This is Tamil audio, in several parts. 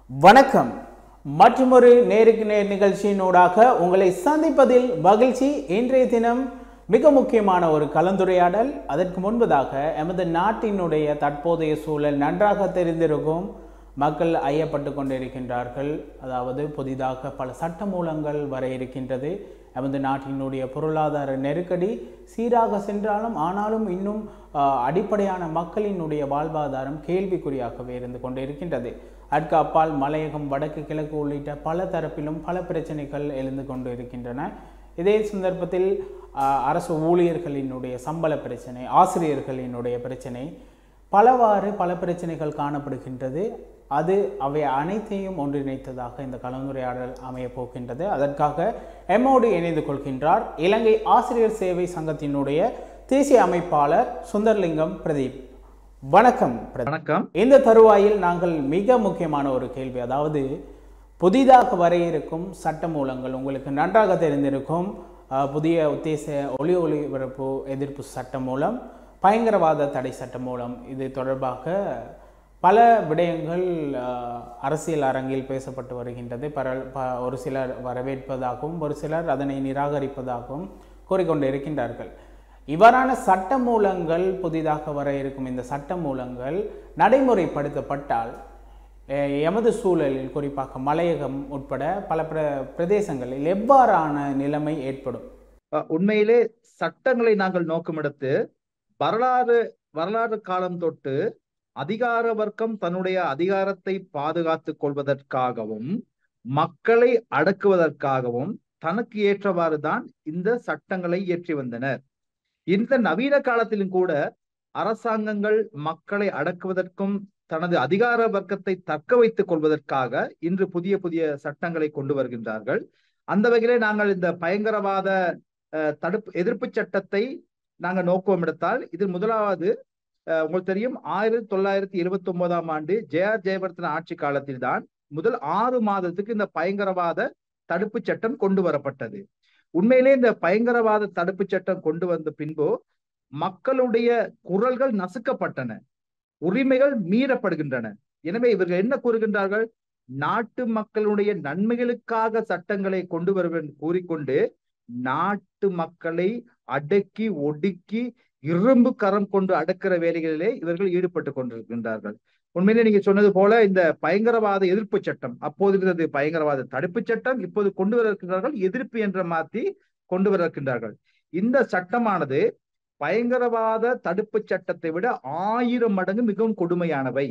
வணக்கம் மற்றொரு நேருக்கு நேர் நிகழ்ச்சியினூடாக உங்களை சந்திப்பதில் மகிழ்ச்சி இன்றைய தினம் மிக முக்கியமான ஒரு கலந்துரையாடல் அதற்கு முன்பதாக எமது நாட்டினுடைய தற்போதைய சூழல் நன்றாக தெரிந்திருக்கும் மக்கள் ஐயப்பட்டு கொண்டிருக்கின்றார்கள் அதாவது புதிதாக பல சட்டமூலங்கள் வர இருக்கின்றது எமது நாட்டினுடைய பொருளாதார நெருக்கடி சீராக சென்றாலும் ஆனாலும் இன்னும் ஆஹ், அடிப்படையான மக்களினுடைய வாழ்வாதாரம் கேள்விக்குறியாகவே இருந்து கொண்டிருக்கின்றது அதற்கு அப்பால் மலையகம் வடக்கு கிழக்கு உள்ளிட்ட பல தரப்பிலும் பல பிரச்சனைகள் எழுந்து கொண்டு இருக்கின்றன இதே சந்தர்ப்பத்தில் ஆஹ், அரசு ஊழியர்களினுடைய சம்பள பிரச்சனை ஆசிரியர்களினுடைய பிரச்சனை பலவாறு பல பிரச்சனைகள் காணப்படுகின்றது அது அவை அனைத்தையும் ஒன்றிணைத்ததாக இந்த கலந்துரையாடல் அமையப் போகின்றது அதற்காக எம்மோடு இணைந்து கொள்கின்றார் இலங்கை ஆசிரியர் சேவை சங்கத்தினுடைய தேசிய அமைப்பாளர் சுந்தர்லிங்கம் பிரதீப் வணக்கம் பிரதீப் வணக்கம் இந்த தருவாயில் நாங்கள் மிக முக்கியமான ஒரு கேள்வி அதாவது புதிதாக வர இருக்கும் சட்ட மூலங்கள் உங்களுக்கு நன்றாக தெரிந்திருக்கும் அஹ், புதிய உத்தேச ஒளி ஒளிபரப்பு எதிர்ப்பு சட்டம் மூலம் பயங்கரவாத தடை சட்டம் மூலம் இது தொடர்பாக பல விடயங்கள் அஹ், அரசியல் அரங்கில் பேசப்பட்டு வருகின்றது பர ப- ஒரு சிலர் வரவேற்பதாகவும் ஒரு சிலர் அதனை நிராகரிப்பதாகவும் கூறிக்கொண்டு இருக்கின்றார்கள் இவ்வாறான சட்ட மூலங்கள் புதிதாக வர இருக்கும் இந்த சட்ட மூலங்கள் நடைமுறைப்படுத்தப்பட்டால் அஹ், எமது சூழலில் குறிப்பாக மலையகம் உட்பட பல பிர பிரதேசங்களில் எவ்வாறான நிலைமை ஏற்படும் அஹ் உண்மையிலே சட்டங்களை நாங்கள் நோக்கமெடுத்து வரலாறு வரலாறு காலம் தொட்டு அதிகார வர்க்கம் தன்னுடைய அதிகாரத்தை பாதுகாத்துக் கொள்வதற்காகவும் மக்களை அடக்குவதற்காகவும் தனக்கு ஏற்றவாறு தான் இந்த சட்டங்களை இயற்றி வந்தனர் இந்த நவீன காலத்திலும் கூட அரசாங்கங்கள் மக்களை அடக்குவதற்கும் தனது அதிகார வர்க்கத்தை தக்க வைத்துக் கொள்வதற்காக இன்று புதிய புதிய சட்டங்களை கொண்டு வருகின்றார்கள் அந்த வகையிலே நாங்கள் இந்த பயங்கரவாத அஹ், தடுப்பு எதிர்ப்பு சட்டத்தை நாங்கள் நோக்கம் எடுத்தால் இதில் முதலாவது அஹ், உங்களுக்கு தெரியும் ஆயிரத்தி தொள்ளாயிரத்தி இருபத்தி ஒன்பதாம் ஆண்டு ஜே ஆர் ஜெயவர்தன ஆட்சி காலத்தில் தான் முதல் ஆறு மாதத்துக்கு இந்த பயங்கரவாத தடுப்பு சட்டம் கொண்டு வரப்பட்டது உண்மையிலே இந்த பயங்கரவாத தடுப்பு சட்டம் கொண்டு வந்த பின்பு மக்களுடைய குரல்கள் நசுக்கப்பட்டன உரிமைகள் மீறப்படுகின்றன எனவே இவர்கள் என்ன கூறுகின்றார்கள் நாட்டு மக்களுடைய நன்மைகளுக்காக சட்டங்களை கொண்டு வருவேன் கூறிக்கொண்டு நாட்டு மக்களை அடக்கி ஒடுக்கி இரும்பு கரம் கொண்டு அடக்கிற வேலைகளிலே இவர்கள் ஈடுபட்டு கொண்டிருக்கின்றார்கள் உண்மையிலே நீங்க சொன்னது போல இந்த பயங்கரவாத எதிர்ப்பு சட்டம் அப்போது இருந்தது பயங்கரவாத தடுப்பு சட்டம் இப்போது கொண்டு வர இருக்கின்றார்கள் எதிர்ப்பு என்ற மாத்தி கொண்டு வர இருக்கின்றார்கள் இந்த சட்டமானது பயங்கரவாத தடுப்பு சட்டத்தை விட ஆயிரம் மடங்கு மிகவும் கொடுமையானவை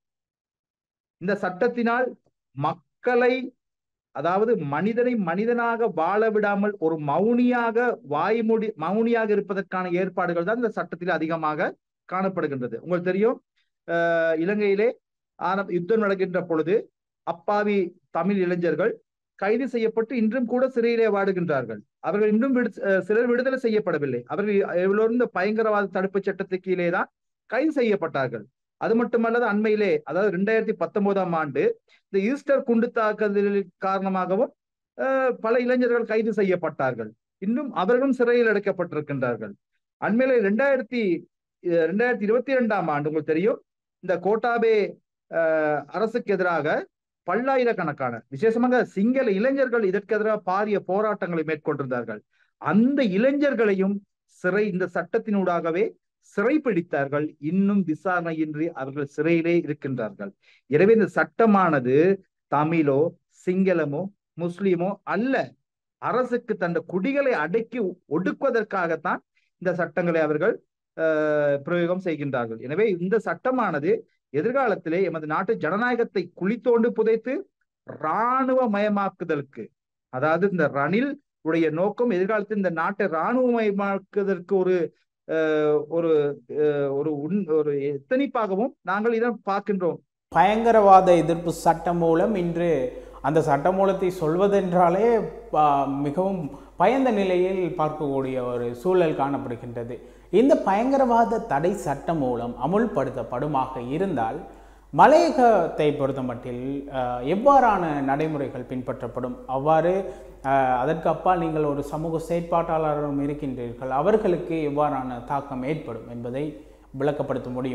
இந்த சட்டத்தினால் மக்களை அதாவது மனிதனை மனிதனாக வாழ விடாமல் ஒரு மௌனியாக வாய்மொழி மௌனியாக இருப்பதற்கான ஏற்பாடுகள் தான் இந்த சட்டத்தில் அதிகமாக காணப்படுகின்றது உங்களுக்கு தெரியும் அஹ் இலங்கையிலே ஆரம்ப யுத்தம் நடக்கின்ற பொழுது அப்பாவி தமிழ் இளைஞர்கள் கைது செய்யப்பட்டு இன்றும் கூட சிறையிலே வாடுகின்றார்கள் அவர்கள் இன்னும் விடு அஹ் சிலர் விடுதலை செய்யப்படவில்லை அவர்கள் எவ்வளவு இந்த பயங்கரவாத தடுப்பு சட்டத்துக்கு கீழே தான் கைது செய்யப்பட்டார்கள் அது மட்டுமல்லாது அண்மையிலே அதாவது ரெண்டாயிரத்தி பத்தொன்பதாம் ஆண்டு இந்த ஈஸ்டர் குண்டு தாக்குதலில் காரணமாகவும் அஹ், பல இளைஞர்கள் கைது செய்யப்பட்டார்கள் இன்னும் அவர்களும் சிறையில் அடைக்கப்பட்டிருக்கின்றார்கள் அண்மையில ரெண்டாயிரத்தி அஹ், ரெண்டாயிரத்தி இருபத்தி இரண்டாம் ஆண்டு உங்களுக்கு தெரியும் இந்த கோட்டாபே அஹ், அரசுக்கு எதிராக பல்லாயிரக்கணக்கான விசேஷமாக சிங்கள இளைஞர்கள் இதற்கு எதிராக பாரிய போராட்டங்களை மேற்கொண்டிருந்தார்கள் அந்த இளைஞர்களையும் சிறை இந்த சட்டத்தினூடாகவே சிறைப்பிடித்தார்கள் இன்னும் விசாரணையின்றி அவர்கள் சிறையிலே இருக்கின்றார்கள் எனவே இந்த சட்டமானது தமிழோ சிங்களமோ முஸ்லிமோ அல்ல அரசுக்கு தந்த குடிகளை அடக்கி ஒடுக்குவதற்காகத்தான் இந்த சட்டங்களை அவர்கள் அஹ், பிரயோகம் செய்கின்றார்கள் எனவே இந்த சட்டமானது எதிர்காலத்திலே எமது நாட்டு ஜனநாயகத்தை குழித்தோண்டு புதைத்து இராணுவ மயமாக்குதலுக்கு அதாவது இந்த ரணில் உடைய நோக்கம் எதிர்காலத்தில் இந்த நாட்டை இராணுவமயமாக்குவதற்கு ஒரு அஹ், ஒரு அஹ், ஒரு உன் ஒரு எத்தனிப்பாகவும் நாங்கள் இதை பார்க்கின்றோம் பயங்கரவாத எதிர்ப்பு சட்டம் மூலம் இன்று அந்த சட்டமூலத்தை சொல்வதென்றாலே ஆ, மிகவும் பயந்த நிலையில் பார்க்கக்கூடிய ஒரு சூழல் காணப்படுகின்றது இந்த பயங்கரவாத தடை சட்டம் மூலம் அமுல்படுத்தப்படுமாக இருந்தால் மலையகத்தை பொறுத்தமட்டில் ஆ, எவ்வாறான நடைமுறைகள் பின்பற்றப்படும் அவ்வாறு ஆ, அதற்கு அப்பால் நீங்கள் ஒரு சமூக செயற்பாட்டாளரும் இருக்கின்றீர்கள் அவர்களுக்கு எவ்வாறான தாக்கம் ஏற்படும் என்பதை விளக்கப்படுத்த முடியுமா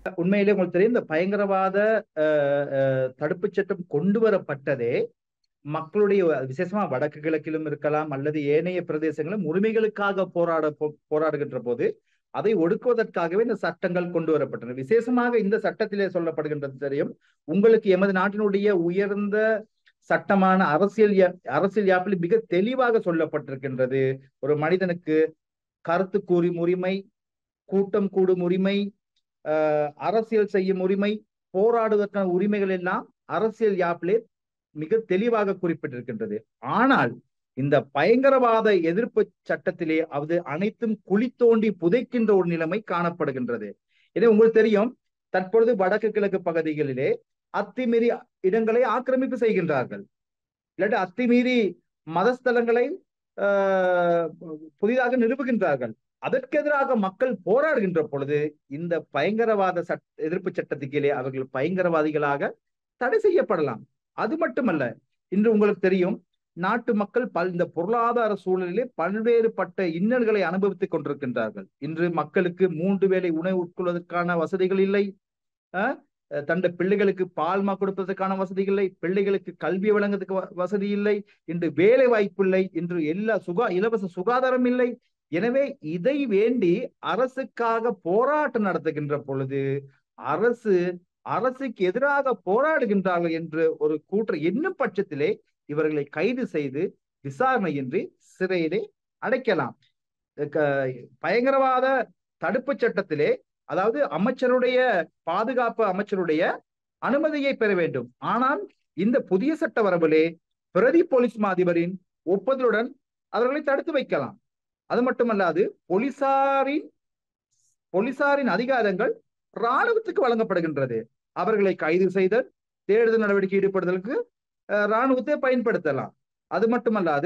உண்மையிலே உங்களுக்கு தெரியும் இந்த பயங்கரவாத தடுப்பு சட்டம் கொண்டு வரப்பட்டதே மக்களுடைய விசேஷமா வடக்கு கிழக்கிலும் இருக்கலாம் அல்லது ஏனைய பிரதேசங்களும் உரிமைகளுக்காக போராட போராடுகின்ற போது அதை ஒடுக்குவதற்காகவே இந்த சட்டங்கள் கொண்டு வரப்பட்டன விசேஷமாக இந்த சட்டத்திலே சொல்லப்படுகின்றது தெரியும் உங்களுக்கு எமது நாட்டினுடைய உயர்ந்த சட்டமான அரசியல் அரசியல் யாப்பில் மிக தெளிவாக சொல்லப்பட்டிருக்கின்றது ஒரு மனிதனுக்கு கருத்து கூறும் உரிமை கூட்டம் கூடும் உரிமை அரசியல் செய்யும் உரிமை போராடுவதற்கான உரிமைகள் எல்லாம் அரசியல் யாப்பிலே மிக தெளிவாக குறிப்பிட்டிருக்கின்றது ஆனால் இந்த பயங்கரவாத எதிர்ப்பு சட்டத்திலே அது அனைத்தும் குழி தோண்டி புதைக்கின்ற ஒரு நிலைமை காணப்படுகின்றது எனவே உங்களுக்கு தெரியும் தற்பொழுது வடக்கு கிழக்கு பகுதிகளிலே அத்துமீறி இடங்களை ஆக்கிரமிப்பு செய்கின்றார்கள் இல்லாட்டி அத்துமீறி மதஸ்தலங்களை புதிதாக நிறுவுகின்றார்கள் அதற்கு எதிராக மக்கள் போராடுகின்ற பொழுது இந்த பயங்கரவாத சட் எதிர்ப்பு சட்டத்துக்கீழே அவர்கள் பயங்கரவாதிகளாக தடை செய்யப்படலாம் அது மட்டுமல்ல இன்று உங்களுக்கு தெரியும் நாட்டு மக்கள் பல் இந்த பொருளாதார சூழலிலே பல்வேறுபட்ட இன்னல்களை அனுபவித்துக் கொண்டிருக்கின்றார்கள் இன்று மக்களுக்கு மூன்று வேளை உணவு உட்கொள்வதற்கான வசதிகள் இல்லை தண்ட பிள்ளைகளுக்கு பால்மா கொடுப்பதற்கான வசதி இல்லை பிள்ளைகளுக்கு கல்வி வழங்குறதுக்கு வசதி இல்லை இன்று வேலை வாய்ப்பு இல்லை இன்று எல்லா சுகா இலவச சுகாதாரம் இல்லை எனவே இதை வேண்டி அரசுக்காக போராட்டம் நடத்துகின்ற பொழுது அரசு அரசுக்கு எதிராக போராடுகின்றார்கள் என்று ஒரு கூற்று என்னும் பட்சத்திலே இவர்களை கைது செய்து விசாரணையின்றி சிறையிலே அடைக்கலாம் பயங்கரவாத தடுப்பு சட்டத்திலே அதாவது அமைச்சருடைய பாதுகாப்பு அமைச்சருடைய அனுமதியை பெற வேண்டும் ஆனால் இந்த புதிய சட்ட வரவிலே பிரதி போலீஸ் மாதிபரின் ஒப்புதலுடன் அவர்களை தடுத்து வைக்கலாம் அது மட்டுமல்லாது போலீசாரின் போலீசாரின் அதிகாரங்கள் இராணுவத்துக்கு வழங்கப்படுகின்றது அவர்களை கைது செய்தல் தேடுதல் நடவடிக்கை ஈடுபடுதலுக்கு இராணுவத்தை பயன்படுத்தலாம் அது மட்டுமல்லாது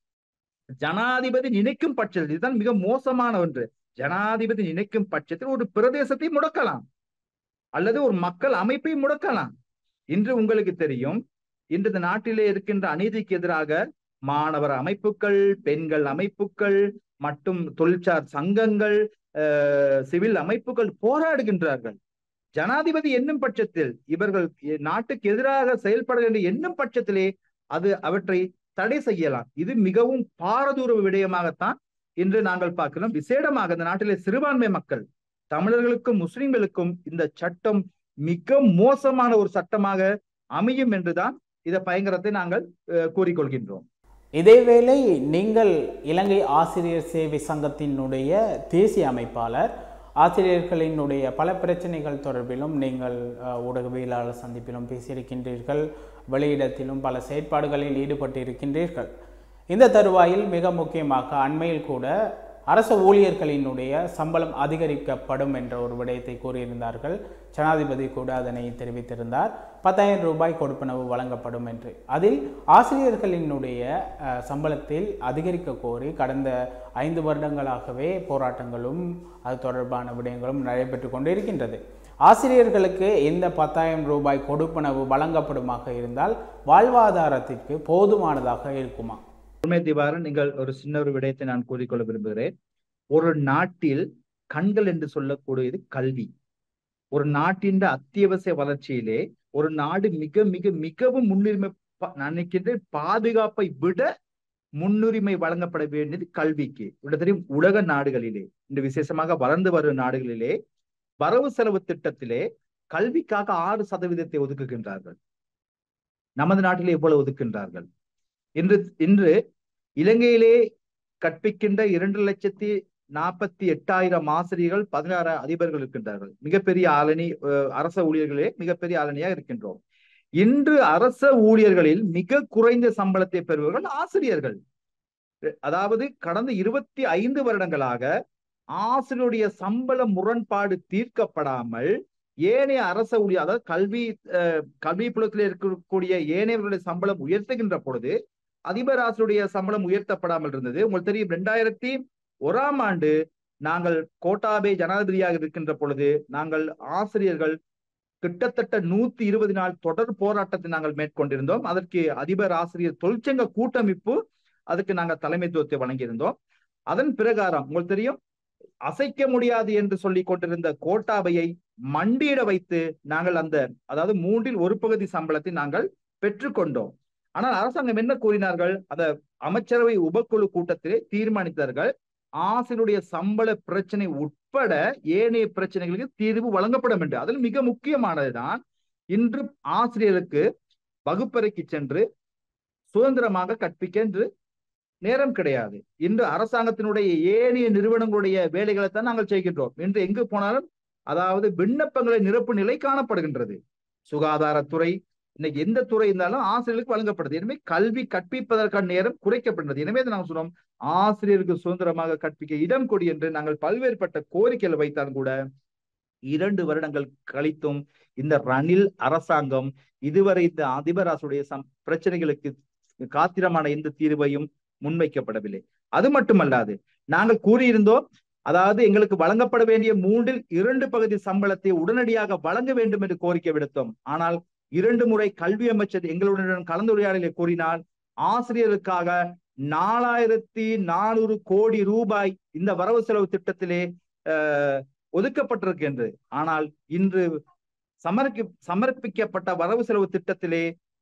ஜனாதிபதி நினைக்கும் பட்சத்தில் இதுதான் மிக மோசமான ஒன்று ஜனாதிபதி நினைக்கும் பட்சத்தில் ஒரு பிரதேசத்தை முடக்கலாம் அல்லது ஒரு மக்கள் அமைப்பை முடக்கலாம் இன்று உங்களுக்கு தெரியும் இன்று இந்த நாட்டிலே இருக்கின்ற அநீதிக்கு எதிராக மாணவர் அமைப்புகள் பெண்கள் அமைப்புகள் மற்றும் தொழிற்சார் சங்கங்கள் சிவில் அமைப்புகள் போராடுகின்றார்கள் ஜனாதிபதி என்னும் பட்சத்தில் இவர்கள் நாட்டுக்கு எதிராக செயல்பட என்னும் பட்சத்திலே அது அவற்றை தடை செய்யலாம் இது மிகவும் பாரதூர விடயமாகத்தான் இன்று நாங்கள் பார்க்கிறோம் விசேடமாக இந்த நாட்டிலே சிறுபான்மை மக்கள் தமிழர்களுக்கும் முஸ்லிம்களுக்கும் இந்த சட்டம் மிக மோசமான ஒரு சட்டமாக அமையும் என்றுதான் இத பயங்கரத்தை நாங்கள் கூறிக்கொள்கின்றோம் இதேவேளை நீங்கள் இலங்கை ஆசிரியர் சேவை சங்கத்தினுடைய தேசிய அமைப்பாளர் ஆசிரியர்களினுடைய பல பிரச்சனைகள் தொடர்பிலும் நீங்கள் ஊடகவியலாளர் சந்திப்பிலும் பேசியிருக்கின்றீர்கள் வெளியிடத்திலும் பல செயற்பாடுகளில் ஈடுபட்டு இருக்கின்றீர்கள் இந்த தருவாயில் மிக முக்கியமாக அண்மையில் கூட அரசு ஊழியர்களினுடைய சம்பளம் அதிகரிக்கப்படும் என்ற ஒரு விடயத்தை கூறியிருந்தார்கள் ஜனாதிபதி கூட அதனை தெரிவித்திருந்தார் பத்தாயிரம் ரூபாய் கொடுப்பனவு வழங்கப்படும் என்று அதில் ஆசிரியர்களினுடைய சம்பளத்தில் அதிகரிக்க கோரி கடந்த ஐந்து வருடங்களாகவே போராட்டங்களும் அது தொடர்பான விடயங்களும் நடைபெற்று கொண்டிருக்கின்றது ஆசிரியர்களுக்கு இந்த பத்தாயிரம் ரூபாய் கொடுப்பனவு வழங்கப்படுமாக இருந்தால் வாழ்வாதாரத்திற்கு போதுமானதாக இருக்குமா உண்மை திவாரன் நீங்கள் ஒரு சின்ன ஒரு விடயத்தை நான் கூறிக்கொள்ள விரும்புகிறேன் ஒரு நாட்டில் கண்கள் என்று சொல்லக்கூடியது கல்வி ஒரு நாட்டின் அத்தியாவசிய வளர்ச்சியிலே ஒரு நாடு மிக மிக மிகவும் முன்னுரிமை நான் நினைக்கின்றேன் பாதுகாப்பை விட முன்னுரிமை வழங்கப்பட வேண்டியது கல்விக்கு இவ்வளவு தெரியும் உலக நாடுகளிலே இந்த விசேஷமாக வளர்ந்து வரும் நாடுகளிலே வரவு செலவு திட்டத்திலே கல்விக்காக ஆறு சதவீதத்தை ஒதுக்குகின்றார்கள் நமது நாட்டிலே எவ்வளவு ஒதுக்கின்றார்கள் இன்று இன்று இலங்கையிலே கற்பிக்கின்ற இரண்டு லட்சத்தி நாற்பத்தி எட்டாயிரம் ஆசிரியர்கள் பதினாறு அதிபர்கள் இருக்கின்றார்கள் மிகப்பெரிய ஆளணி அரச ஊழியர்களே மிகப்பெரிய ஆளணியாக இருக்கின்றோம் இன்று அரச ஊழியர்களில் மிக குறைந்த சம்பளத்தை பெறுபவர்கள் ஆசிரியர்கள் அதாவது கடந்த இருபத்தி ஐந்து வருடங்களாக ஆசிரியருடைய சம்பள முரண்பாடு தீர்க்கப்படாமல் ஏனைய அரச ஊழியர் அதாவது கல்வி கல்வி புலத்தில் இருக்கக்கூடிய ஏனையவர்களுடைய சம்பளம் உயர்த்துகின்ற பொழுது அதிபர் ஆசிரியருடைய சம்பளம் உயர்த்தப்படாமல் இருந்தது உங்களுக்கு தெரியும் ரெண்டாயிரத்தி ஓராம் ஆண்டு நாங்கள் கோட்டாபே ஜனாதிபதியாக இருக்கின்ற பொழுது நாங்கள் ஆசிரியர்கள் கிட்டத்தட்ட நூத்தி இருபது நாள் தொடர் போராட்டத்தை நாங்கள் மேற்கொண்டிருந்தோம் அதற்கு அதிபர் ஆசிரியர் தொழிற்சங்க கூட்டமைப்பு அதுக்கு நாங்கள் தலைமைத்துவத்தை வழங்கியிருந்தோம் அதன் பிரகாரம் உங்களுக்கு தெரியும் அசைக்க முடியாது என்று சொல்லி கொண்டிருந்த கோட்டாபையை மண்டியிட வைத்து நாங்கள் அந்த அதாவது மூன்றில் ஒரு பகுதி சம்பளத்தை நாங்கள் பெற்றுக்கொண்டோம் ஆனால் அரசாங்கம் என்ன கூறினார்கள் அந்த அமைச்சரவை உபக்குழு கூட்டத்திலே தீர்மானித்தார்கள் ஆசிரியருடைய சம்பள பிரச்சனை உட்பட ஏனைய பிரச்சனைகளுக்கு தீர்வு வழங்கப்படும் என்று அதில் மிக முக்கியமானதுதான் இன்று ஆசிரியருக்கு வகுப்பறைக்கு சென்று சுதந்திரமாக கற்பிக்க என்று நேரம் கிடையாது இன்று அரசாங்கத்தினுடைய ஏனைய நிறுவனங்களுடைய வேலைகளை தான் நாங்கள் செய்கின்றோம் இன்று எங்கு போனாலும் அதாவது விண்ணப்பங்களை நிரப்பு நிலை காணப்படுகின்றது சுகாதாரத்துறை இன்னைக்கு எந்த துறை இருந்தாலும் ஆசிரியர்களுக்கு வழங்கப்படுது எனவே கல்வி கற்பிப்பதற்கான நேரம் குறைக்கப்படுகிறது எனவே நாங்கள் சொன்னோம் ஆசிரியருக்கு சுதந்திரமாக கற்பிக்க இடம் கொடி என்று நாங்கள் பல்வேறுபட்ட கோரிக்கைகள் வைத்தாலும் கூட இரண்டு வருடங்கள் கழித்தும் இந்த ரணில் அரசாங்கம் இதுவரை இந்த அதிபராசுடைய சம் பிரச்சனைகளுக்கு காத்திரமான எந்த தீர்வையும் முன்வைக்கப்படவில்லை அது மட்டுமல்லாது நாங்கள் கூறியிருந்தோம் அதாவது எங்களுக்கு வழங்கப்பட வேண்டிய மூன்றில் இரண்டு பகுதி சம்பளத்தை உடனடியாக வழங்க வேண்டும் என்று கோரிக்கை விடுத்தோம் ஆனால் இரண்டு முறை கல்வி அமைச்சர் எங்களுடன் கலந்துரையாடலை கூறினால் ஆசிரியருக்காக நாலாயிரத்தி நானூறு கோடி ரூபாய் இந்த வரவு செலவு திட்டத்திலே ஒதுக்கப்பட்டிருக்கின்றது ஆனால் இன்று சமர்ப்பி சமர்ப்பிக்கப்பட்ட வரவு செலவு திட்டத்திலே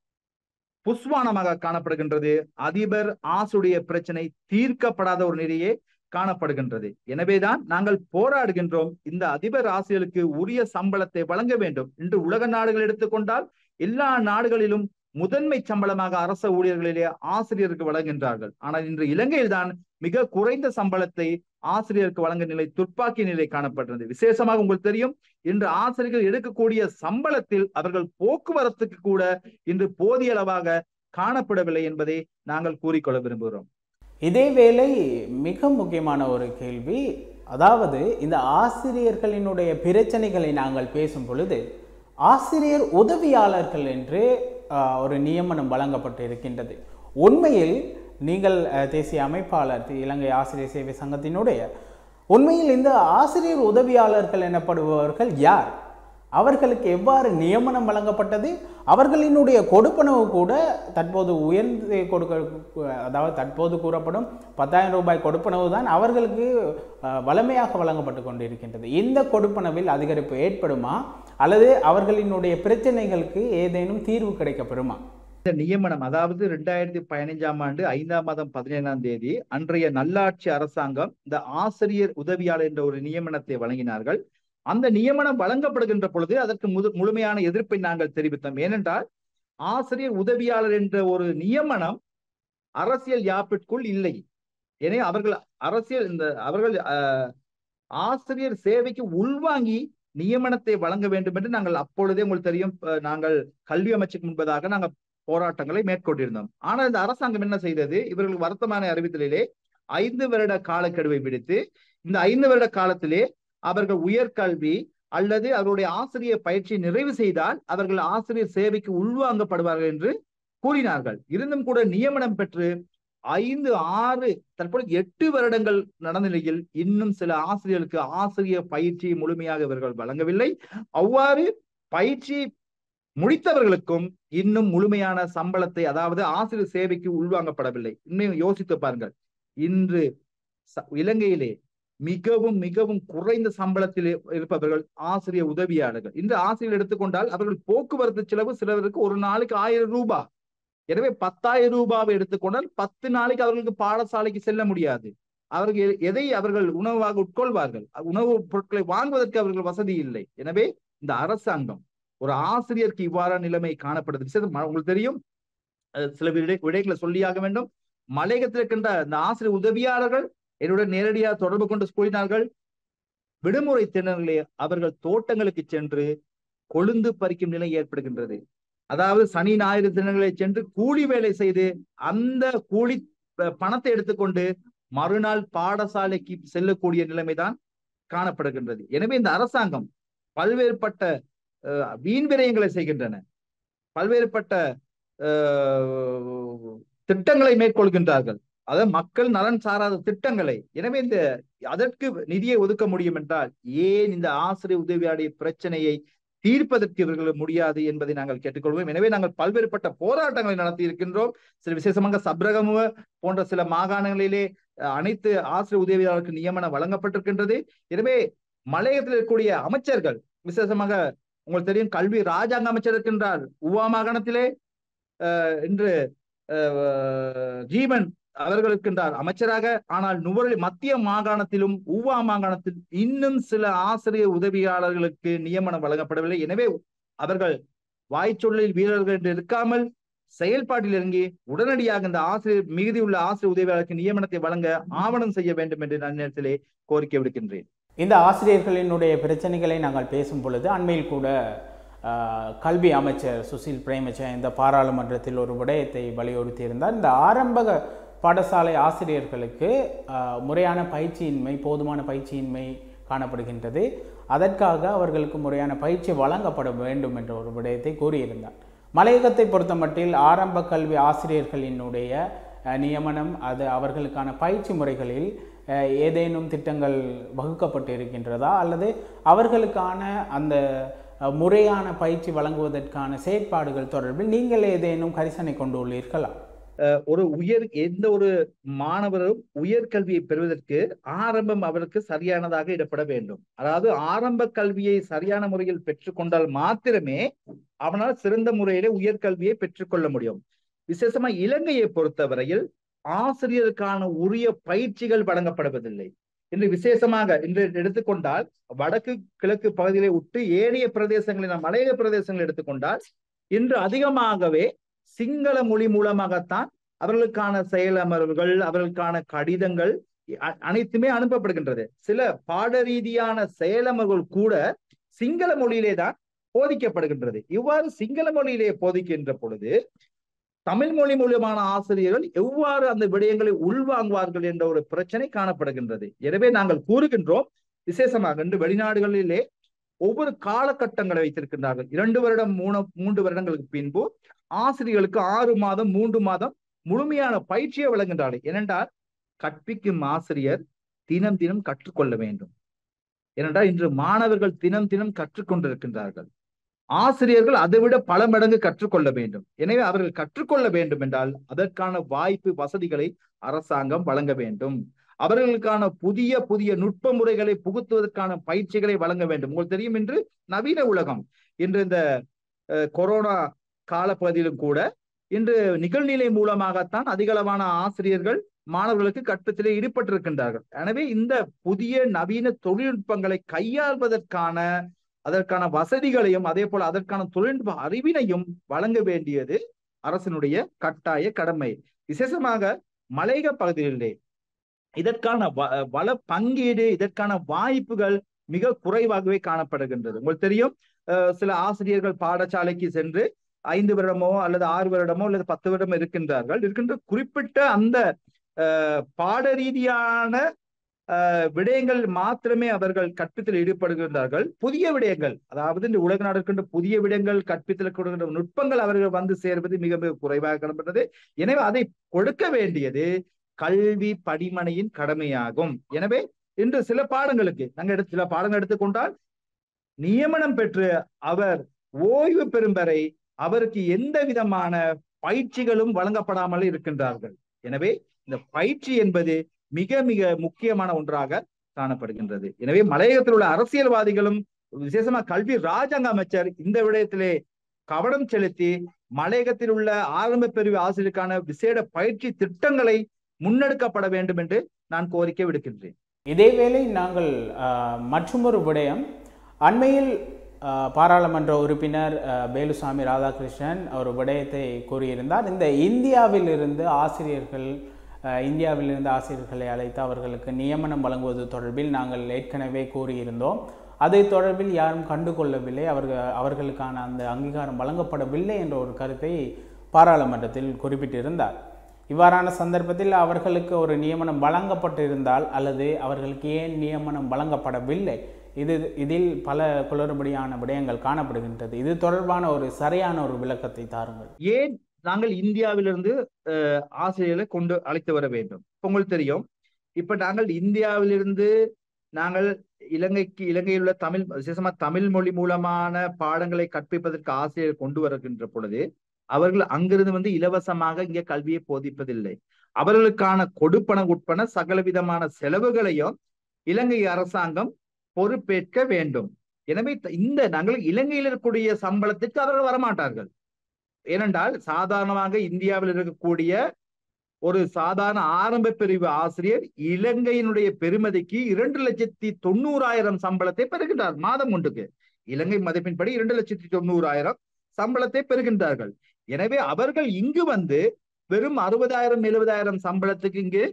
புஸ்வானமாக காணப்படுகின்றது அதிபர் ஆசுடைய பிரச்சனை தீர்க்கப்படாத ஒரு நிலையே காணப்படுகின்றது எனவேதான் நாங்கள் போராடுகின்றோம் இந்த அதிபர் ஆசிரியர்களுக்கு உரிய சம்பளத்தை வழங்க வேண்டும் இன்று உலக நாடுகள் எடுத்துக்கொண்டால் எல்லா நாடுகளிலும் முதன்மை சம்பளமாக அரச ஊழியர்களிலே ஆசிரியருக்கு வழங்குகின்றார்கள் ஆனால் இன்று இலங்கையில் தான் மிக குறைந்த சம்பளத்தை ஆசிரியருக்கு வழங்க நிலை துப்பாக்கி நிலை காணப்படுகிறது விசேஷமாக உங்களுக்கு தெரியும் இன்று ஆசிரியர்கள் எடுக்கக்கூடிய சம்பளத்தில் அவர்கள் போக்குவரத்துக்கு கூட இன்று போதிய அளவாக காணப்படவில்லை என்பதை நாங்கள் கூறிக்கொள்ள விரும்புகிறோம் இதேவேளை மிக முக்கியமான ஒரு கேள்வி அதாவது இந்த ஆசிரியர்களினுடைய பிரச்சனைகளை நாங்கள் பேசும் பொழுது ஆசிரியர் உதவியாளர்கள் என்று ஒரு நியமனம் வழங்கப்பட்டு இருக்கின்றது உண்மையில் நீங்கள் தேசிய அமைப்பாளர் இலங்கை ஆசிரியர் சேவை சங்கத்தினுடைய உண்மையில் இந்த ஆசிரியர் உதவியாளர்கள் எனப்படுபவர்கள் யார் அவர்களுக்கு எவ்வாறு நியமனம் வழங்கப்பட்டது அவர்களினுடைய கொடுப்பனவு கூட தற்போது உயர்ந்து கொடுக்க அதாவது தற்போது கூறப்படும் பத்தாயிரம் ரூபாய் கொடுப்பனவு தான் அவர்களுக்கு வளமையாக வழங்கப்பட்டு கொண்டிருக்கின்றது இந்த கொடுப்பனவில் அதிகரிப்பு ஏற்படுமா அல்லது அவர்களினுடைய பிரச்சனைகளுக்கு ஏதேனும் தீர்வு கிடைக்கப்பெறுமா இந்த நியமனம் அதாவது இரண்டாயிரத்தி பதினைஞ்சாம் ஆண்டு ஐந்தாம் மாதம் பதினேழாம் தேதி அன்றைய நல்லாட்சி அரசாங்கம் இந்த ஆசிரியர் உதவியாளர் என்ற ஒரு நியமனத்தை வழங்கினார்கள் அந்த நியமனம் வழங்கப்படுகின்ற பொழுது அதற்கு முழு முழுமையான எதிர்ப்பை நாங்கள் தெரிவித்தோம் ஏனென்றால் ஆசிரியர் உதவியாளர் என்ற ஒரு நியமனம் அரசியல் யாப்பிற்குள் இல்லை எனவே அவர்கள் அரசியல் இந்த அவர்கள் ஆசிரியர் சேவைக்கு உள்வாங்கி நியமனத்தை வழங்க வேண்டும் என்று நாங்கள் அப்பொழுதே உங்களுக்கு தெரியும் நாங்கள் கல்வி அமைச்சுக்கு முன்பதாக நாங்கள் போராட்டங்களை மேற்கொண்டிருந்தோம் ஆனால் இந்த அரசாங்கம் என்ன செய்தது இவர்கள் வருத்தமான அறிவித்தலிலே ஐந்து வருட காலக்கெடுவை விடுத்து இந்த ஐந்து வருட காலத்திலே அவர்கள் உயர்கல்வி அல்லது அவருடைய ஆசிரியர் பயிற்சி நிறைவு செய்தால் அவர்கள் ஆசிரியர் சேவைக்கு உள்வாங்கப்படுவார்கள் என்று கூறினார்கள் இருந்தும் கூட நியமனம் பெற்று ஐந்து ஆறு தற்போது எட்டு வருடங்கள் நடந்த நிலையில் இன்னும் சில ஆசிரியர்களுக்கு ஆசிரியர் பயிற்சியை முழுமையாக இவர்கள் வழங்கவில்லை அவ்வாறு பயிற்சி முடித்தவர்களுக்கும் இன்னும் முழுமையான சம்பளத்தை அதாவது ஆசிரியர் சேவைக்கு உள்வாங்கப்படவில்லை இன்னும் யோசித்து பாருங்கள் இன்று இலங்கையிலே மிகவும் மிகவும் குறைந்த சம்பளத்தில் இருப்பவர்கள் ஆசிரியர் உதவியாளர்கள் இந்த ஆசிரியர் எடுத்துக்கொண்டால் அவர்கள் போக்குவரத்து செலவு சிலருக்கு ஒரு நாளைக்கு ஆயிரம் ரூபாய் எனவே பத்தாயிரம் ரூபாவை எடுத்துக்கொண்டால் பத்து நாளைக்கு அவர்களுக்கு பாடசாலைக்கு செல்ல முடியாது அவர்கள் எதை அவர்கள் உணவாக உட்கொள்வார்கள் உணவு பொருட்களை வாங்குவதற்கு அவர்கள் வசதி இல்லை எனவே இந்த அரசாங்கம் ஒரு ஆசிரியருக்கு இவ்வாறான நிலைமை காணப்படுது உங்களுக்கு தெரியும் சில விடை விடைகளை சொல்லியாக வேண்டும் மலையகத்தில் இருக்கின்ற இந்த ஆசிரியர் உதவியாளர்கள் என்னுடன் நேரடியாக தொடர்பு கொண்டு கூறினார்கள் விடுமுறை தினங்களே அவர்கள் தோட்டங்களுக்கு சென்று கொழுந்து பறிக்கும் நிலை ஏற்படுகின்றது அதாவது சனி ஞாயிறு தினங்களை சென்று கூலி வேலை செய்து அந்த கூலி பணத்தை எடுத்துக்கொண்டு மறுநாள் பாடசாலைக்கு செல்லக்கூடிய நிலைமைதான் காணப்படுகின்றது எனவே இந்த அரசாங்கம் பல்வேறுபட்ட வீண் விரயங்களை செய்கின்றன பல்வேறுபட்ட திட்டங்களை மேற்கொள்கின்றார்கள் அதாவது மக்கள் நலன் சாராத திட்டங்களை எனவே இந்த அதற்கு நிதியை ஒதுக்க முடியும் என்றால் ஏன் இந்த ஆசிரியர் உதவியாடைய பிரச்சனையை தீர்ப்பதற்கு இவர்கள் முடியாது என்பதை நாங்கள் கேட்டுக்கொள்வோம் எனவே நாங்கள் பல்வேறுபட்ட போராட்டங்களை நடத்தி இருக்கின்றோம் சில விசேஷமாக சப்ரகமுவ போன்ற சில மாகாணங்களிலே அனைத்து ஆசிரியர் உதவியாளருக்கு நியமனம் வழங்கப்பட்டிருக்கின்றது எனவே மலையத்தில் இருக்கக்கூடிய அமைச்சர்கள் விசேஷமாக உங்களுக்கு தெரியும் கல்வி ராஜாங்க அமைச்சர் இருக்கின்றார் உவா மாகாணத்திலே அஹ், இன்று அஹ், ஜீவன் அவர்கள் இருக்கின்றார் அமைச்சராக ஆனால் நுவரெலி மத்திய மாகாணத்திலும் ஊவா மாகாணத்தில் இன்னும் சில ஆசிரியர் உதவியாளர்களுக்கு நியமனம் வழங்கப்படவில்லை எனவே அவர்கள் வாய்ச்சொல்லில் வீரர்கள் என்று இருக்காமல் செயல்பாட்டில் இறங்கி உடனடியாக இந்த ஆசிரியர் மிகுதி உள்ள ஆசிரியர் உதவியாளருக்கு நியமனத்தை வழங்க ஆவணம் செய்ய வேண்டும் என்று நான் நேரத்திலே கோரிக்கை விடுக்கின்றேன் இந்த ஆசிரியர்களினுடைய பிரச்சனைகளை நாங்கள் பேசும் பொழுது அண்மையில் கூட ஆஹ், கல்வி அமைச்சர் சுசில் பிரேமச்சா இந்த பாராளுமன்றத்தில் ஒரு விடயத்தை வலியுறுத்தியிருந்தார் இந்த ஆரம்ப பாடசாலை ஆசிரியர்களுக்கு ஆஹ், முறையான பயிற்சியின்மை போதுமான பயிற்சியின்மை காணப்படுகின்றது அதற்காக அவர்களுக்கு முறையான பயிற்சி வழங்கப்பட வேண்டும் என்ற ஒரு விடயத்தை கூறியிருந்தார் மலையகத்தை பொறுத்தமட்டில் ஆரம்ப கல்வி ஆசிரியர்களினுடைய அஹ், நியமனம் அது அவர்களுக்கான பயிற்சி முறைகளில் அஹ், ஏதேனும் திட்டங்கள் வகுக்கப்பட்டு இருக்கின்றதா அல்லது அவர்களுக்கான அந்த அஹ், முறையான பயிற்சி வழங்குவதற்கான செயற்பாடுகள் தொடர்பில் நீங்கள் ஏதேனும் கரிசனை கொண்டு உள்ளீர்களா ஒரு உயர் எந்த ஒரு மாணவரும் உயர்கல்வியை பெறுவதற்கு ஆரம்பம் அவருக்கு சரியானதாக இடப்பட வேண்டும் அதாவது ஆரம்ப கல்வியை சரியான முறையில் பெற்றுக்கொண்டால் மாத்திரமே அவனால் சிறந்த முறையிலே உயர்கல்வியை பெற்றுக்கொள்ள முடியும் விசேஷமா இலங்கையை பொறுத்தவரையில் ஆசிரியருக்கான உரிய பயிற்சிகள் வழங்கப்படுவதில்லை இன்று விசேஷமாக இன்று எடுத்துக்கொண்டால் வடக்கு கிழக்கு பகுதிகளை விட்டு ஏனைய பிரதேசங்களை நாம் மலையக பிரதேசங்களை எடுத்துக்கொண்டால் இன்று அதிகமாகவே சிங்கள மொழி மூலமாகத்தான் அவர்களுக்கான செயலமர்வுகள் அவர்களுக்கான கடிதங்கள் அ- அனைத்துமே அனுப்பப்படுகின்றது சில பாட ரீதியான செயலமர்கள் கூட சிங்கள மொழியிலே தான் போதிக்கப்படுகின்றது இவ்வாறு சிங்கள மொழியிலே போதிக்கின்ற பொழுது தமிழ் மொழி மூலமான ஆசிரியர்கள் எவ்வாறு அந்த விடயங்களை உள்வாங்குவார்கள் என்ற ஒரு பிரச்சனை காணப்படுகின்றது எனவே நாங்கள் கூறுகின்றோம் விசேஷமாக இன்று வெளிநாடுகளிலே ஒவ்வொரு காலகட்டங்களை வைத்திருக்கின்றார்கள் இரண்டு வருடம் மூணு மூன்று வருடங்களுக்கு பின்பு ஆசிரியர்களுக்கு ஆறு மாதம் மூன்று மாதம் முழுமையான பயிற்சியை வழங்குகின்றார்கள் ஏனென்றால் கற்பிக்கும் ஆசிரியர் தினம் தினம் கற்றுக்கொள்ள வேண்டும் ஏனென்றால் இன்று மாணவர்கள் தினம் தினம் கற்றுக்கொண்டிருக்கின்றார்கள் ஆசிரியர்கள் அதைவிட பல மடங்கு கற்றுக்கொள்ள வேண்டும் எனவே அவர்கள் கற்றுக்கொள்ள வேண்டும் என்றால் அதற்கான வாய்ப்பு வசதிகளை அரசாங்கம் வழங்க வேண்டும் அவர்களுக்கான புதிய புதிய நுட்ப முறைகளை புகுத்துவதற்கான பயிற்சிகளை வழங்க வேண்டும் உங்களுக்கு தெரியும் இன்று நவீன உலகம் இன்று இந்த அஹ், கொரோனா காலப்பகுதியிலும் கூட இன்று நிகழ்நிலை மூலமாகத்தான் அதிகளவான ஆசிரியர்கள் மாணவர்களுக்கு கற்பித்திலே ஈடுபட்டிருக்கின்றார்கள் எனவே இந்த புதிய நவீன தொழில்நுட்பங்களை கையாள்வதற்கான அதற்கான வசதிகளையும் அதே போல அதற்கான தொழில்நுட்ப அறிவினையும் வழங்க வேண்டியது அரசினுடைய கட்டாய கடமை விசேஷமாக மலையக பகுதிகளிலே இதற்கான வ- வள பங்கீடு இதற்கான வாய்ப்புகள் மிக குறைவாகவே காணப்படுகின்றது உங்களுக்கு தெரியும் அஹ், சில ஆசிரியர்கள் பாடசாலைக்கு சென்று ஐந்து வருடமோ அல்லது ஆறு வருடமோ அல்லது பத்து வருடமோ இருக்கின்றார்கள் இருக்கின்ற குறிப்பிட்ட அந்த அஹ், பாட ரீதியான அஹ், விடயங்கள் மாத்திரமே அவர்கள் கற்பித்தல் ஈடுபடுகின்றார்கள் புதிய விடயங்கள் அதாவது இந்த உலக நாடு இருக்கின்ற புதிய விடயங்கள் கற்பித்தல் கொடுக்கின்ற நுட்பங்கள் அவர்கள் வந்து சேர்வது மிக மிக குறைவாக காணப்பட்டது எனவே அதை கொடுக்க வேண்டியது கல்வி படிமனையின் கடமையாகும் எனவே இன்று சில பாடங்களுக்கு நாங்கள் எடுத்து சில பாடங்கள் எடுத்துக்கொண்டால் நியமனம் பெற்று அவர் ஓய்வு பெறும் வரை அவருக்கு எந்த விதமான பயிற்சிகளும் வழங்கப்படாமல் இருக்கின்றார்கள் எனவே இந்த பயிற்சி என்பது மிக மிக முக்கியமான ஒன்றாக காணப்படுகின்றது எனவே மலையகத்தில் உள்ள அரசியல்வாதிகளும் விசேஷமா கல்வி ராஜாங்க அமைச்சர் இந்த விடயத்திலே கவனம் செலுத்தி மலையகத்தில் உள்ள ஆரம்ப பிரிவு ஆசிரியருக்கான விசேட பயிற்சி திட்டங்களை முன்னெடுக்கப்பட வேண்டும் என்று நான் கோரிக்கை விடுக்கின்றேன் இதேவேளை நாங்கள் ஆஹ், மற்றுமொரு விடயம் அண்மையில் ஆஹ், பாராளுமன்ற உறுப்பினர் ஆஹ், வேலுசாமி ராதாகிருஷ்ணன் ஒரு விடயத்தை கூறியிருந்தார் இந்த இந்தியாவில் இருந்து ஆசிரியர்கள் ஆஹ், இந்தியாவில் இருந்து ஆசிரியர்களை அழைத்து அவர்களுக்கு நியமனம் வழங்குவது தொடர்பில் நாங்கள் ஏற்கனவே கூறியிருந்தோம் அதை தொடர்பில் யாரும் கண்டுகொள்ளவில்லை அவர்கள் அவர்களுக்கான அந்த அங்கீகாரம் வழங்கப்படவில்லை என்ற ஒரு கருத்தை பாராளுமன்றத்தில் குறிப்பிட்டிருந்தார் இவ்வாறான சந்தர்ப்பத்தில் அவர்களுக்கு ஒரு நியமனம் வழங்கப்பட்டிருந்தால் அல்லது அவர்களுக்கு ஏன் நியமனம் வழங்கப்படவில்லை இது இதில் பல குளறுபடியான விடயங்கள் காணப்படுகின்றது இது தொடர்பான ஒரு சரியான ஒரு விளக்கத்தை தாருங்கள் ஏன் நாங்கள் இந்தியாவிலிருந்து அஹ், ஆசிரியர்களை கொண்டு அழைத்து வர வேண்டும் இப்ப உங்களுக்கு தெரியும் இப்ப நாங்கள் இந்தியாவிலிருந்து நாங்கள் இலங்கைக்கு இலங்கையில் உள்ள தமிழ் விசேஷமா தமிழ் மொழி மூலமான பாடங்களை கற்பிப்பதற்கு ஆசிரியர் கொண்டு வருகின்ற பொழுது அவர்கள் அங்கிருந்து வந்து இலவசமாக இங்கே கல்வியை போதிப்பதில்லை அவர்களுக்கான கொடுப்பன உட்பன சகல விதமான செலவுகளையும் இலங்கை அரசாங்கம் பொறுப்பேற்க வேண்டும் எனவே த- இந்த நாங்கள் இலங்கையில் இருக்கக்கூடிய சம்பளத்துக்கு அவர்கள் வரமாட்டார்கள் ஏனென்றால் சாதாரணமாக இந்தியாவில் இருக்கக்கூடிய ஒரு சாதாரண ஆரம்ப பிரிவு ஆசிரியர் இலங்கையினுடைய பெருமதிக்கு இரண்டு லட்சத்தி தொண்ணூறாயிரம் சம்பளத்தை பெறுகின்றார் மாதம் ஒன்றுக்கு இலங்கை மதிப்பின்படி இரண்டு லட்சத்தி தொண்ணூறாயிரம் சம்பளத்தை பெறுகின்றார்கள் எனவே அவர்கள் இங்கு வந்து வெறும் அறுபதாயிரம் எழுபதாயிரம் சம்பளத்துக்கு இங்கு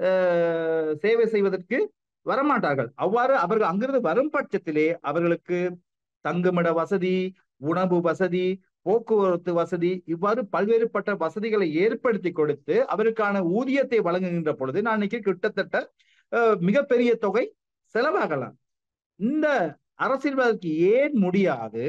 அஹ், சேவை செய்வதற்கு வரமாட்டார்கள் அவ்வாறு அவர்கள் அங்கிருந்து வரும் பட்சத்திலே அவர்களுக்கு தங்குமிட வசதி உணவு வசதி போக்குவரத்து வசதி இவ்வாறு பல்வேறுபட்ட வசதிகளை ஏற்படுத்தி கொடுத்து அவருக்கான ஊதியத்தை வழங்குகின்ற பொழுது நான் இன்னைக்கு கிட்டத்தட்ட அஹ், மிகப்பெரிய தொகை செலவாகலாம் இந்த அரசியல்வாதிக்கு ஏன் முடியாது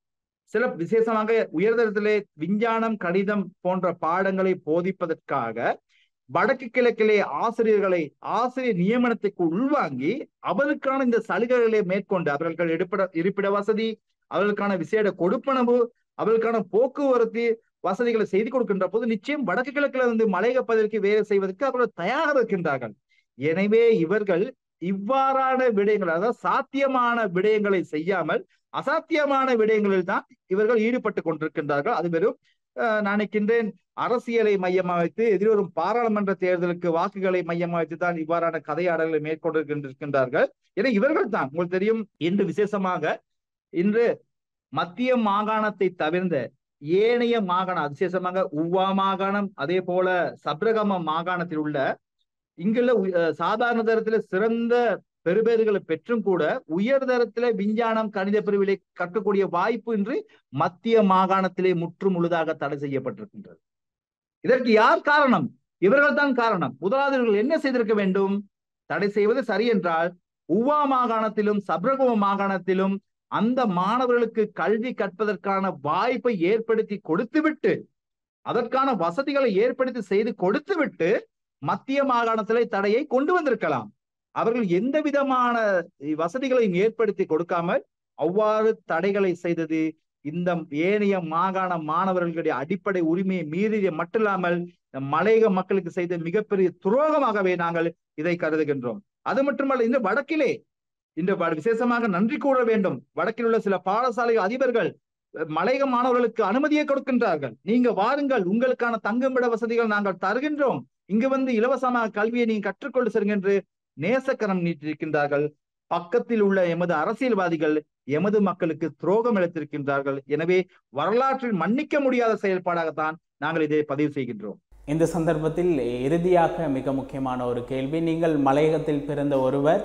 சில விசேஷமாக உயர்தரத்திலே விஞ்ஞானம் கணிதம் போன்ற பாடங்களை போதிப்பதற்காக வடக்கு கிழக்கிலே ஆசிரியர்களை ஆசிரியர் நியமனத்துக்கு உள்வாங்கி அவருக்கான இந்த சலுகைகளை மேற்கொண்டு அவர்கள் எடுப்பிட இருப்பிட வசதி அவர்களுக்கான விசேட கொடுப்பனவு அவர்களுக்கான போக்குவரத்து வசதிகளை செய்து கொடுக்கின்ற போது நிச்சயம் வடக்கு கிழக்குல வந்து மலையக பகுதிக்கு வேலை செய்வதற்கு அவர்கள் தயாராக இருக்கின்றார்கள் எனவே இவர்கள் இவ்வாறான விடயங்கள் அதாவது சாத்தியமான விடயங்களை செய்யாமல் அசாத்தியமான விடயங்களில் தான் இவர்கள் ஈடுபட்டு கொண்டிருக்கின்றார்கள் அது வெறும் அஹ், நான் நினைக்கின்றேன் அரசியலை மையமாக வைத்து எதிர்வரும் பாராளுமன்ற தேர்தலுக்கு வாக்குகளை மையமாக வைத்து தான் இவ்வாறான கதையாடல்களை மேற்கொண்டிருக்கின்றார்கள் என இவர்கள் தான் உங்களுக்கு தெரியும் இன்று விசேஷமாக இன்று மத்திய மாகாணத்தை தவிர்ந்த ஏனைய மாகாணம் விசேஷமாக உவா மாகாணம் அதே போல சப்ரகம மாகாணத்தில் உள்ள இங்குள்ள உ- அஹ் சாதாரண தரத்துல சிறந்த பெறுபேறுகளை பெற்றும் கூட உயர் தரத்துல விஞ்ஞானம் கணித பிரிவிலை கற்கக்கூடிய வாய்ப்பு இன்று மத்திய மாகாணத்திலே முற்று முழுதாக தடை செய்யப்பட்டிருக்கின்றது இதற்கு யார் காரணம் இவர்கள் தான் காரணம் முதலாவது இவர்கள் என்ன செய்திருக்க வேண்டும் தடை செய்வது சரி என்றால் உவா மாகாணத்திலும் சப்ரகம மாகாணத்திலும் அந்த மாணவர்களுக்கு கல்வி கற்பதற்கான வாய்ப்பை ஏற்படுத்தி கொடுத்துவிட்டு அதற்கான வசதிகளை ஏற்படுத்தி செய்து கொடுத்துவிட்டு மத்திய மாகாணத்திலே தடையை கொண்டு வந்திருக்கலாம் அவர்கள் எந்த விதமான வசதிகளையும் ஏற்படுத்தி கொடுக்காமல் அவ்வாறு தடைகளை செய்தது இந்த ஏனைய மாகாண மாணவர்களுடைய அடிப்படை உரிமையை மீறிய மட்டுமில்லாமல் இந்த மலையக மக்களுக்கு செய்த மிகப்பெரிய துரோகமாகவே நாங்கள் இதை கருதுகின்றோம் அது மட்டுமல்ல இந்த வடக்கிலே இந்த வ- விசேஷமாக நன்றி கூற வேண்டும் வடக்கில் உள்ள சில பாடசாலை அதிபர்கள் அஹ், மலையக மாணவர்களுக்கு அனுமதியை கொடுக்கின்றார்கள் நீங்க வாருங்கள் உங்களுக்கான தங்குமிட வசதிகள் நாங்கள் தருகின்றோம் இங்கு வந்து இலவசமாக கல்வியை நீங்க கற்றுக்கொண்டு செல்லுங்க என்று நேசக்கரம் நீட்டிருக்கின்றார்கள் பக்கத்தில் உள்ள எமது அரசியல்வாதிகள் எமது மக்களுக்கு துரோகம் இழைத்திருக்கின்றார்கள் எனவே வரலாற்றில் மன்னிக்க முடியாத செயல்பாடாகத்தான் நாங்கள் இதை பதிவு செய்கின்றோம் இந்த சந்தர்ப்பத்தில் இறுதியாக மிக முக்கியமான ஒரு கேள்வி நீங்கள் மலையகத்தில் பிறந்த ஒருவர்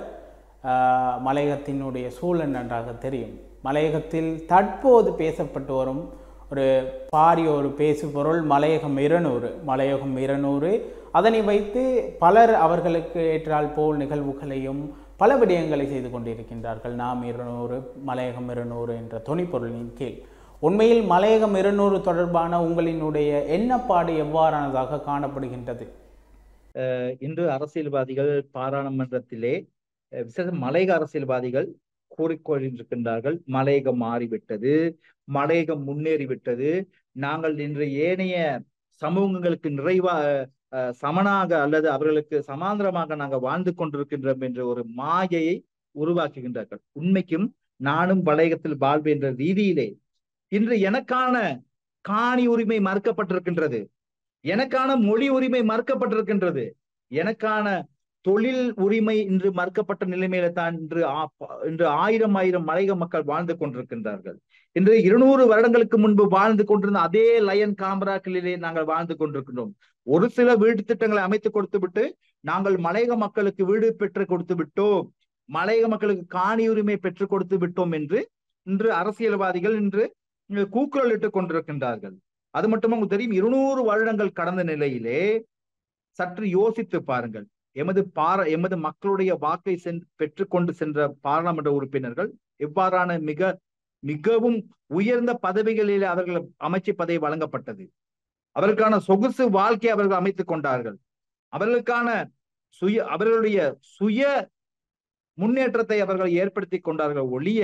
ஆஹ், மலையகத்தினுடைய சூழல் நன்றாக தெரியும் மலையகத்தில் தற்போது பேசப்பட்டு வரும் ஒரு பாரிய ஒரு பேசுபொருள் மலையகம் இருநூறு மலையகம் இருநூறு அதனை வைத்து பலர் அவர்களுக்கு ஏற்றால் போல் நிகழ்வுகளையும் பல விடயங்களை செய்து கொண்டிருக்கின்றார்கள் நாம் இருநூறு மலையகம் இருநூறு என்ற துணிப்பொருளின் கீழ் உண்மையில் மலையகம் இருநூறு தொடர்பான உங்களினுடைய எண்ணப்பாடு எவ்வாறானதாக காணப்படுகின்றது அஹ் இன்று அரசியல்வாதிகள் பாராளுமன்றத்திலே அஹ் விசேஷ மலையக அரசியல்வாதிகள் கூறிக்கொண்டிருக்கின்றார்கள் மலையகம் மாறிவிட்டது மலையகம் முன்னேறிவிட்டது நாங்கள் இன்று ஏனைய சமூகங்களுக்கு நிறைவா அஹ், சமனாக அல்லது அவர்களுக்கு சமாந்திரமாக நாங்கள் வாழ்ந்து கொண்டிருக்கின்றோம் என்ற ஒரு மாயையை உருவாக்குகின்றார்கள் உண்மைக்கும் நானும் மலையகத்தில் வாழ்வு என்ற ரீதியிலே இன்று எனக்கான காணி உரிமை மறுக்கப்பட்டிருக்கின்றது எனக்கான மொழி உரிமை மறுக்கப்பட்டிருக்கின்றது எனக்கான தொழில் உரிமை இன்று மறுக்கப்பட்ட நிலைமையில தான் இன்று ஆ- இன்று ஆயிரம் ஆயிரம் மலையக மக்கள் வாழ்ந்து கொண்டிருக்கின்றார்கள் இன்று இருநூறு வருடங்களுக்கு முன்பு வாழ்ந்து கொண்டிருந்த அதே லயன் காம்பராக்களிலே நாங்கள் வாழ்ந்து கொண்டிருக்கின்றோம் ஒரு சில வீடு திட்டங்களை அமைத்து கொடுத்து விட்டு நாங்கள் மலையக மக்களுக்கு வீடு பெற்று கொடுத்து விட்டோம் மலையக மக்களுக்கு காணி உரிமை பெற்றுக் கொடுத்து விட்டோம் என்று இன்று அரசியல்வாதிகள் இன்று இங்கு கூக்குரலிட்டுக் கொண்டிருக்கின்றார்கள் அது மட்டும் உங்களுக்கு தெரியும் இருநூறு வருடங்கள் கடந்த நிலையிலே சற்று யோசித்து பாருங்கள் எமது பார எமது மக்களுடைய வாக்கை சென் பெற்றுக்கொண்டு சென்ற பாராளுமன்ற உறுப்பினர்கள் எவ்வாறான மிக மிகவும் உயர்ந்த பதவிகளில் அவர்கள் அமைச்சு பதவி வழங்கப்பட்டது அவர்களுக்கான சொகுசு வாழ்க்கை அவர்கள் அமைத்துக் கொண்டார்கள் அவர்களுக்கான சுய அவர்களுடைய சுய முன்னேற்றத்தை அவர்கள் ஏற்படுத்தி கொண்டார்கள் ஒழிய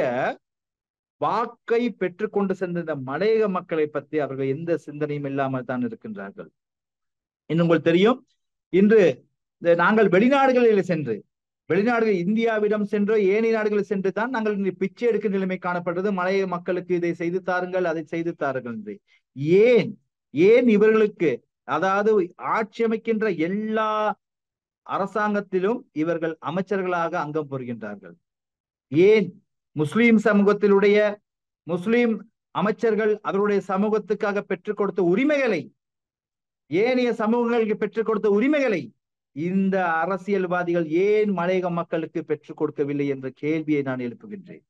வாக்கை பெற்றுக்கொண்டு சென்ற இந்த மலையக மக்களை பற்றி அவர்கள் எந்த சிந்தனையும் இல்லாமல் தான் இருக்கின்றார்கள் இன்னும் உங்களுக்கு தெரியும் இன்று இந்த நாங்கள் வெளிநாடுகளில் சென்று வெளிநாடுகள் இந்தியாவிடம் சென்று ஏனைய நாடுகளில் சென்று தான் நாங்கள் இன்று பிச்சை எடுக்கும் நிலைமை காணப்படுறது மலைய மக்களுக்கு இதை செய்து தாருங்கள் அதை செய்து தாருங்கள் என்று ஏன் ஏன் இவர்களுக்கு அதாவது ஆட்சி அமைக்கின்ற எல்லா அரசாங்கத்திலும் இவர்கள் அமைச்சர்களாக அங்கம் பெறுகின்றார்கள் ஏன் முஸ்லிம் சமூகத்திலுடைய முஸ்லிம் அமைச்சர்கள் அவருடைய சமூகத்துக்காக பெற்றுக் கொடுத்த உரிமைகளை ஏனைய சமூகங்களுக்கு பெற்றுக் கொடுத்த உரிமைகளை இந்த அரசியல்வாதிகள் ஏன் மலையக மக்களுக்கு பெற்றுக் கொடுக்கவில்லை என்ற கேள்வியை நான் எழுப்புகின்றேன்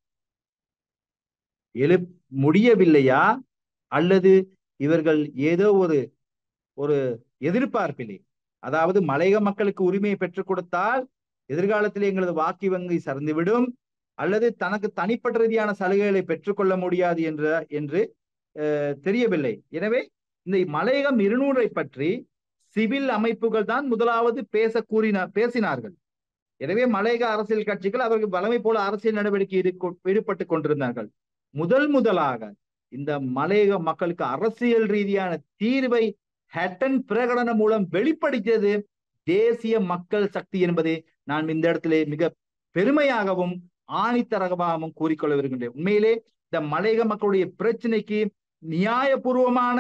எழு முடியவில்லையா அல்லது இவர்கள் ஏதோ ஒரு ஒரு எதிர்பார்ப்பிலே அதாவது மலையக மக்களுக்கு உரிமையை பெற்றுக் கொடுத்தால் எதிர்காலத்தில் எங்களது வாக்கு வங்கி சரிந்துவிடும் அல்லது தனக்கு தனிப்பட்ட ரீதியான சலுகைகளை பெற்றுக்கொள்ள முடியாது என்ற என்று தெரியவில்லை எனவே இந்த மலையகம் இருநூறை பற்றி சிவில் அமைப்புகள் தான் முதலாவது பேச கூறின பேசினார்கள் எனவே மலையக அரசியல் கட்சிகள் அவர்கள் வளமை போல அரசியல் நடவடிக்கை ஈடுபட்டு கொண்டிருந்தார்கள் முதல் முதலாக இந்த மலையக மக்களுக்கு அரசியல் ரீதியான தீர்வை ஹட்டன் பிரகடனம் மூலம் வெளிப்படுத்தியது தேசிய மக்கள் சக்தி என்பதை நான் இந்த இடத்திலே மிக பெருமையாகவும் ஆணித்தரகமாகவும் கூறிக்கொள்ள வருகின்றேன் உண்மையிலே இந்த மலையக மக்களுடைய பிரச்சனைக்கு நியாயபூர்வமான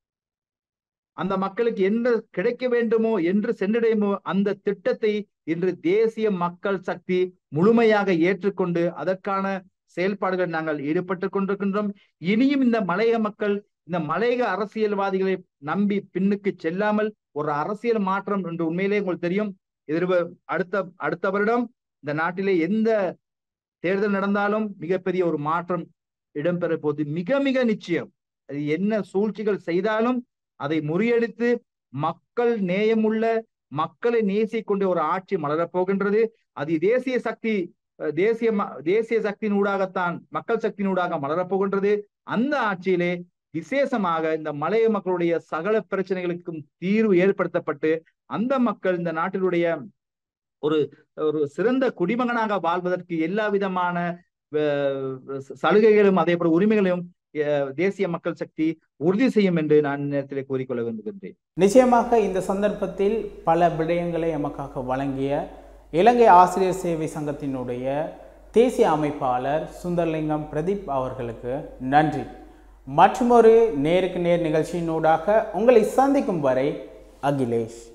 அந்த மக்களுக்கு என்ன கிடைக்க வேண்டுமோ என்று சென்றடையுமோ அந்த திட்டத்தை இன்று தேசிய மக்கள் சக்தி முழுமையாக ஏற்றுக்கொண்டு அதற்கான செயல்பாடுகள் நாங்கள் ஈடுபட்டு கொண்டிருக்கின்றோம் இனியும் இந்த மலையக மக்கள் இந்த மலையக அரசியல்வாதிகளை நம்பி பின்னுக்கு செல்லாமல் ஒரு அரசியல் மாற்றம் என்று உண்மையிலே உங்களுக்கு தெரியும் எதிர்வ அடுத்த அடுத்த வருடம் இந்த நாட்டிலே எந்த தேர்தல் நடந்தாலும் மிகப்பெரிய ஒரு மாற்றம் இடம்பெற போது மிக மிக நிச்சயம் அது என்ன சூழ்ச்சிகள் செய்தாலும் அதை முறியடித்து மக்கள் நேயமுள்ள மக்களை நேசிக்கொண்டு ஒரு ஆட்சி மலரப் போகின்றது அது தேசிய சக்தி தேசிய தேசிய சக்தியின் ஊடாகத்தான் மக்கள் சக்தியின் ஊடாக மலரப் போகின்றது அந்த ஆட்சியிலே விசேஷமாக இந்த மலைய மக்களுடைய சகல பிரச்சனைகளுக்கும் தீர்வு ஏற்படுத்தப்பட்டு அந்த மக்கள் இந்த நாட்டினுடைய ஒரு ஒரு சிறந்த குடிமகனாக வாழ்வதற்கு எல்லா விதமான சலுகைகளும் அதே போல உரிமைகளையும் தேசிய மக்கள் சக்தி உறுதி செய்யும் என்று நான் நேரத்தில் கூறிக்கொள்ள விரும்புகின்றேன் நிச்சயமாக இந்த சந்தர்ப்பத்தில் பல விடயங்களை எமக்காக வழங்கிய இலங்கை ஆசிரியர் சேவை சங்கத்தினுடைய தேசிய அமைப்பாளர் சுந்தர்லிங்கம் பிரதீப் அவர்களுக்கு நன்றி மற்றொரு நேருக்கு நேர் நிகழ்ச்சியினூடாக உங்களை சந்திக்கும் வரை அகிலேஷ்